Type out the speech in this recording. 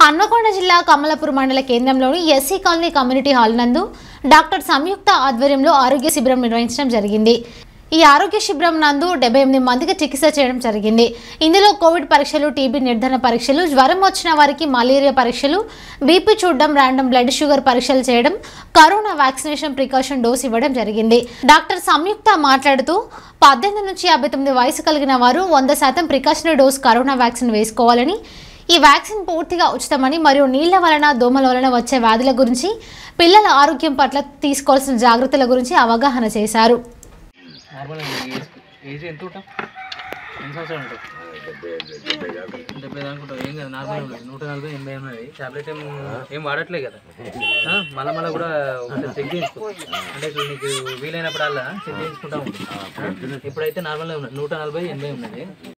హన్మకొండ జిల్లా కమలాపూర్ మండల కేంద్రంలోని ఎస్సీ కాలనీ కమ్యూనిటీ హాల్ నందు డాక్టర్ సంయుక్త ఆధ్వర్యంలో ఆరోగ్య శిబిరం నిర్వహించడం జరిగింది ఈ ఆరోగ్య శిబిరం నందు డెబ్బై ఎనిమిది మందికి చికిత్స చేయడం జరిగింది ఇందులో కోవిడ్ పరీక్షలు టీబీ నిర్ధారణ పరీక్షలు జ్వరం వచ్చిన వారికి మలేరియా పరీక్షలు బీపీ చూడడం ర్యాండమ్ బ్లడ్ షుగర్ పరీక్షలు చేయడం కరోనా వ్యాక్సినేషన్ ప్రికాషన్ డోస్ ఇవ్వడం జరిగింది డాక్టర్ సంయుక్త మాట్లాడుతూ పద్దెనిమిది నుంచి యాభై తొమ్మిది వయసు కలిగిన వారు వంద శాతం ప్రికాషనరీ డోస్ కరోనా వ్యాక్సిన్ వేసుకోవాలని ఈ వ్యాక్సిన్ పూర్తిగా ఉచితమని మరియు నీళ్ల వలన దోమల వలన వచ్చే వ్యాధుల గురించి పిల్లల ఆరోగ్యం పట్ల తీసుకోవాల్సిన జాగ్రత్తల గురించి అవగాహన చేశారు నార్మల్ ఏజ్ ఏజ్ ఎంత ఉంటాం ఎన్ని సంవత్సరాలు ఉంటాయి డెబ్బై దాకా ఉంటాం ఏం కదా నార్మల్ ఉన్నది నూట నలభై ఎనభై ఉన్నది టాబ్లెట్ ఏం ఏం వాడట్లే కదా ఆ, మళ్ళా మళ్ళీ కూడా ఒకసారి చెక్ చేయించుకో అంటే ఇప్పుడు నీకు వీలైనప్పుడల్లా చెక్ చేయించుకుంటా ఉంటుంది ఇప్పుడైతే నార్మల్గా ఉన్నది నూట నలభై ఎనభై ఉన్నది